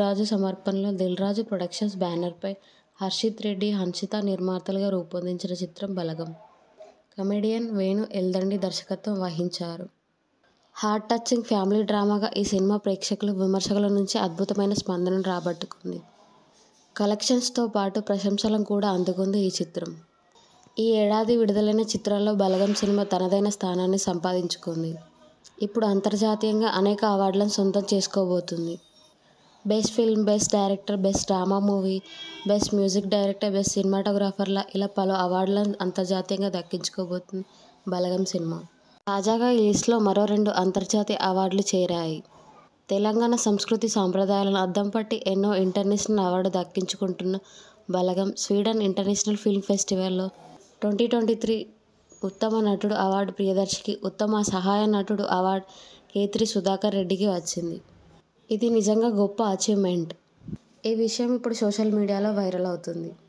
రాజు సమర్పణలో దిల్ రాజు ప్రొడక్షన్స్ బ్యానర్పై హర్షిత్ రెడ్డి, హన్షిత నిర్మాతలుగా రూపొందించిన చిత్రం బలగం. కమెడియన్ వేణు ఎల్దండి దర్శకత్వం వహించారు. హార్ట్ టచింగ్ ఫ్యామిలీ డ్రామాగా ఈ సినిమా ప్రేక్షకులు, విమర్శకుల నుంచి అద్భుతమైన స్పందనను రాబట్టుకుంది. కలెక్షన్స్తో పాటు ప్రశంసలను కూడా అందుకుంది ఈ చిత్రం. ఈ ఏడాది విడుదలైన చిత్రాల్లో బలగం సినిమా తనదైన స్థానాన్ని సంపాదించుకుంది. ఇప్పుడు అంతర్జాతీయంగా అనేక అవార్డులను సొంతం చేసుకోబోతోంది. Best film, best director, best drama movie, best music director, best సినిమాటోగ్రాఫర్ల ఇలా పలు అవార్డులను అంతర్జాతీయంగా దక్కించుకోబోతోంది బలగం సినిమా. తాజాగా ఈ లిస్టులో మరో రెండు అంతర్జాతీయ అవార్డులు చేరాయి. తెలంగాణ సంస్కృతీ సంప్రదాయాలను అద్దంపట్టి ఎన్నో ఇంటర్నేషనల్ అవార్డులు దక్కించుకుంటున్న బలగం స్వీడన్ ఇంటర్నేషనల్ ఫిల్మ్ ఫెస్టివల్లో ట్వంటీ ట్వంటీ త్రీ ఉత్తమ నటుడు అవార్డు ప్రియదర్శికి, ఉత్తమ సహాయ నటుడు అవార్డు కేతిరి సుధాకర్ రెడ్డికి వచ్చింది. ఇది నిజంగా గొప్ప అచీవ్మెంట్. ఈ విషయం ఇప్పుడు సోషల్ మీడియాలో వైరల్ అవుతోంది.